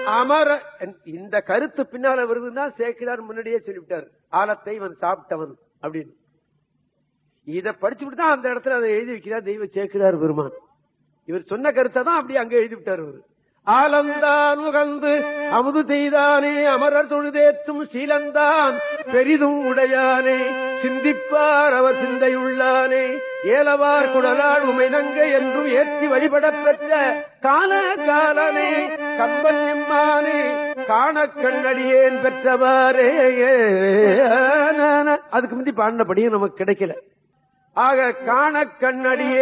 அமர இந்த கருத்து பின்னால வருதுன்னா சேக்கிரார் முன்னாடியே சொல்லிவிட்டார் ஆலத்தை இவன் சாப்பிட்டவன் அப்படின்னு இத படிச்சுட்டு தான் அந்த இடத்துல அதை எழுதி வைக்கிறார் தெய்வ சேக்கிரார் பெருமான் இவர் சொன்ன கருத்தை தான் அப்படி அங்க எழுதி விட்டார் அவர் ஆலந்தான் உகந்து அமுது செய்தானே அமரர் தொழுதேற்றும் சீலந்தான் பெரிதும் உடையானே சிந்திப்பார் அவர் சிந்தையுள்ளானே ஏலவார் குடலால் உமைதங்க என்றும் ஏற்றி வழிபடப் பெற்ற கால காலனே கம்பன் எம்மானே காண கண்ணடியேன் பெற்றவாறே அதுக்கு முந்தி பாடினபடியும் நமக்கு கிடைக்கல ஆக காண கண்ணடியே